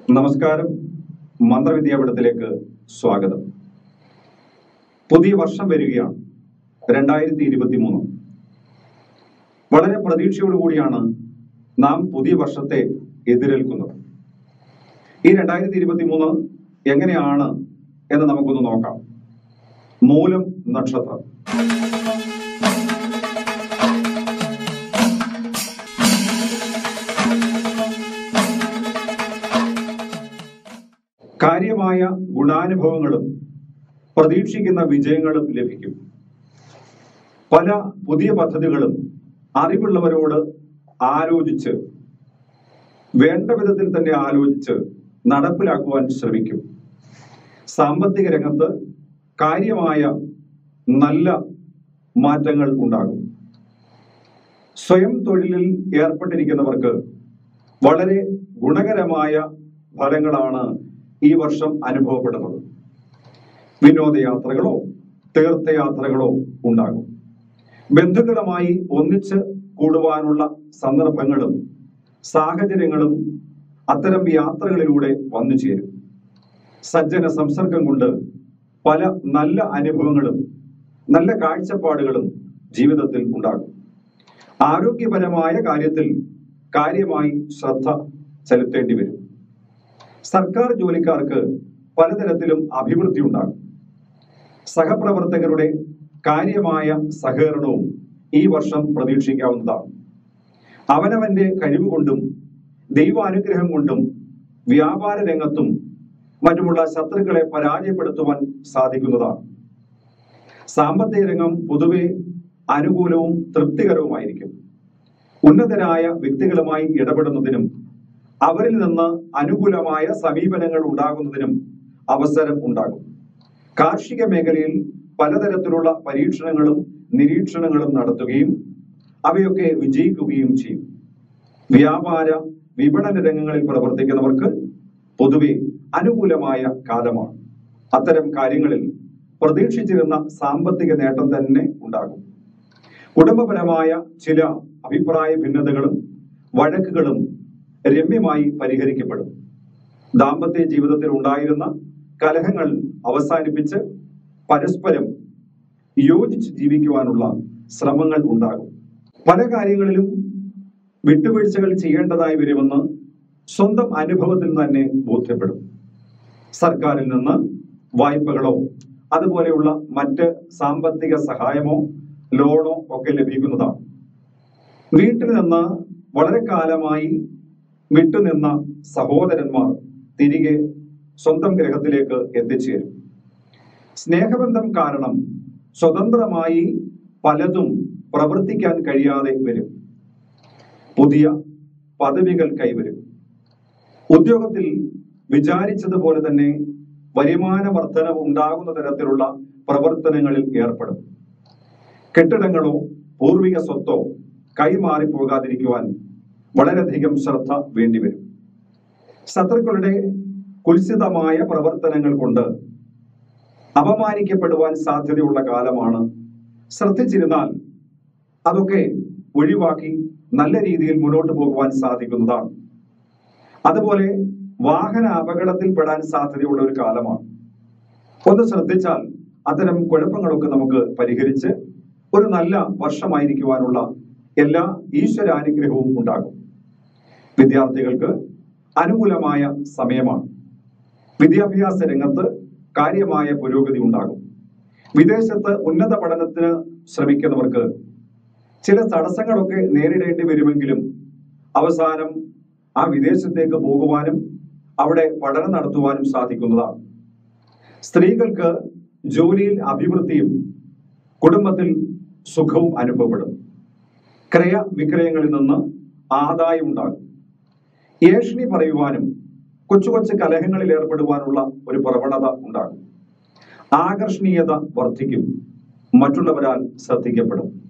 നമസ്കാരം മന്ത്രവിദ്യാപീഠത്തിലേക്ക് സ്വാഗതം പുതിയ വർഷം വരികയാണ് രണ്ടായിരത്തി ഇരുപത്തി മൂന്ന് വളരെ പ്രതീക്ഷയോടുകൂടിയാണ് നാം പുതിയ വർഷത്തെ എതിരേൽക്കുന്നത് ഈ രണ്ടായിരത്തി ഇരുപത്തി മൂന്ന് എങ്ങനെയാണ് എന്ന് നമുക്കൊന്ന് നോക്കാം മൂലം നക്ഷത്രം കാര്യമായ ഗുണാനുഭവങ്ങളും പ്രതീക്ഷിക്കുന്ന വിജയങ്ങളും ലഭിക്കും പല പുതിയ പദ്ധതികളും അറിവുള്ളവരോട് ആലോചിച്ച് വേണ്ട വിധത്തിൽ തന്നെ ആലോചിച്ച് നടപ്പിലാക്കുവാൻ ശ്രമിക്കും സാമ്പത്തിക രംഗത്ത് കാര്യമായ നല്ല മാറ്റങ്ങൾ ഉണ്ടാകും സ്വയം തൊഴിലിൽ ഏർപ്പെട്ടിരിക്കുന്നവർക്ക് വളരെ ഗുണകരമായ ഫലങ്ങളാണ് ഈ വർഷം അനുഭവപ്പെടുന്നത് വിനോദയാത്രകളോ തീർത്ഥയാത്രകളോ ഉണ്ടാകും ബന്ധുക്കളുമായി ഒന്നിച്ച് കൂടുവാനുള്ള സന്ദർഭങ്ങളും സാഹചര്യങ്ങളും അത്തരം യാത്രകളിലൂടെ വന്നു ചേരും സജ്ജന സംസർഗം കൊണ്ട് പല നല്ല അനുഭവങ്ങളും നല്ല കാഴ്ചപ്പാടുകളും ജീവിതത്തിൽ ഉണ്ടാകും ആരോഗ്യപരമായ കാര്യത്തിൽ കാര്യമായി ശ്രദ്ധ ചെലുത്തേണ്ടി വരും സർക്കാർ ജോലിക്കാർക്ക് പലതരത്തിലും അഭിവൃദ്ധി ഉണ്ടാകും സഹപ്രവർത്തകരുടെ കാര്യമായ സഹകരണവും ഈ വർഷം പ്രതീക്ഷിക്കാവുന്നതാണ് അവനവന്റെ കഴിവുകൊണ്ടും ദൈവാനുഗ്രഹം കൊണ്ടും വ്യാപാര രംഗത്തും മറ്റുമുള്ള ശത്രുക്കളെ പരാജയപ്പെടുത്തുവാൻ സാധിക്കുന്നതാണ് സാമ്പത്തിക രംഗം പൊതുവെ അനുകൂലവും തൃപ്തികരവുമായിരിക്കും ഉന്നതരായ വ്യക്തികളുമായി ഇടപെടുന്നതിനും അവരിൽ നിന്ന് അനുകൂലമായ സമീപനങ്ങൾ ഉണ്ടാകുന്നതിനും അവസരം ഉണ്ടാകും കാർഷിക മേഖലയിൽ പലതരത്തിലുള്ള പരീക്ഷണങ്ങളും നിരീക്ഷണങ്ങളും നടത്തുകയും അവയൊക്കെ വിജയിക്കുകയും ചെയ്യും വ്യാപാര വിപണന രംഗങ്ങളിൽ പ്രവർത്തിക്കുന്നവർക്ക് പൊതുവെ അനുകൂലമായ കാലമാണ് അത്തരം കാര്യങ്ങളിൽ പ്രതീക്ഷിച്ചിരുന്ന സാമ്പത്തിക നേട്ടം തന്നെ ഉണ്ടാകും കുടുംബപരമായ ചില അഭിപ്രായ ഭിന്നതകളും വഴക്കുകളും രമ്യമായി പരിഹരിക്കപ്പെടും ദാമ്പത്യ ജീവിതത്തിൽ ഉണ്ടായിരുന്ന കലഹങ്ങൾ അവസാനിപ്പിച്ച് പരസ്പരം യോജിച്ച് ജീവിക്കുവാനുള്ള ശ്രമങ്ങൾ ഉണ്ടാകും പല കാര്യങ്ങളിലും വിട്ടുവീഴ്ചകൾ ചെയ്യേണ്ടതായി വരുമെന്ന് സ്വന്തം അനുഭവത്തിൽ തന്നെ ബോധ്യപ്പെടും സർക്കാരിൽ നിന്ന് വായ്പകളോ അതുപോലെയുള്ള മറ്റ് സാമ്പത്തിക സഹായമോ ലോണോ ഒക്കെ ലഭിക്കുന്നതാണ് വീട്ടിൽ നിന്ന് വളരെ കാലമായി വിട്ടുനിന്ന സഹോദരന്മാർ തിരികെ സ്വന്തം ഗ്രഹത്തിലേക്ക് എത്തിച്ചേരും സ്നേഹബന്ധം കാരണം സ്വതന്ത്രമായി പലതും പ്രവർത്തിക്കാൻ കഴിയാതെ വരും പുതിയ പദവികൾ കൈവരും ഉദ്യോഗത്തിൽ വിചാരിച്ചതുപോലെ തന്നെ വരുമാന വർധനവ് ഉണ്ടാകുന്ന തരത്തിലുള്ള പ്രവർത്തനങ്ങളിൽ ഏർപ്പെടും കെട്ടിടങ്ങളോ പൂർവിക സ്വത്തോ കൈമാറി പോകാതിരിക്കുവാൻ വളരെയധികം ശ്രദ്ധ വേണ്ടിവരും ശത്രുക്കളുടെ കുൽസിതമായ പ്രവർത്തനങ്ങൾ കൊണ്ട് അപമാനിക്കപ്പെടുവാൻ സാധ്യതയുള്ള കാലമാണ് ശ്രദ്ധിച്ചിരുന്നാൽ അതൊക്കെ ഒഴിവാക്കി നല്ല രീതിയിൽ മുന്നോട്ട് പോകുവാൻ സാധിക്കുന്നതാണ് അതുപോലെ വാഹന അപകടത്തിൽ പെടാൻ സാധ്യതയുള്ള ഒരു കാലമാണ് ഒന്ന് ശ്രദ്ധിച്ചാൽ അത്തരം കുഴപ്പങ്ങളൊക്കെ നമുക്ക് പരിഹരിച്ച് ഒരു നല്ല വർഷമായിരിക്കുവാനുള്ള എല്ലാ ഈശ്വരാനുഗ്രഹവും ഉണ്ടാകും വിദ്യാർത്ഥികൾക്ക് അനുകൂലമായ സമയമാണ് വിദ്യാഭ്യാസ രംഗത്ത് കാര്യമായ പുരോഗതി ഉണ്ടാകും വിദേശത്ത് ഉന്നത പഠനത്തിന് ശ്രമിക്കുന്നവർക്ക് ചില തടസ്സങ്ങളൊക്കെ നേരിടേണ്ടി വരുമെങ്കിലും അവസാനം ആ വിദേശത്തേക്ക് പോകുവാനും അവിടെ പഠനം നടത്തുവാനും സാധിക്കുന്നതാണ് സ്ത്രീകൾക്ക് ജോലിയിൽ അഭിവൃദ്ധിയും കുടുംബത്തിൽ സുഖവും അനുഭവപ്പെടും ക്രയ വിക്രയങ്ങളിൽ നിന്ന് ആദായം ഉണ്ടാകും ഏഷണി പറയുവാനും കൊച്ചു കൊച്ചു കലഹങ്ങളിൽ ഏർപ്പെടുവാനുള്ള ഒരു പ്രവണത ഉണ്ടാകും ആകർഷണീയത വർദ്ധിക്കും മറ്റുള്ളവരാൽ ശ്രദ്ധിക്കപ്പെടും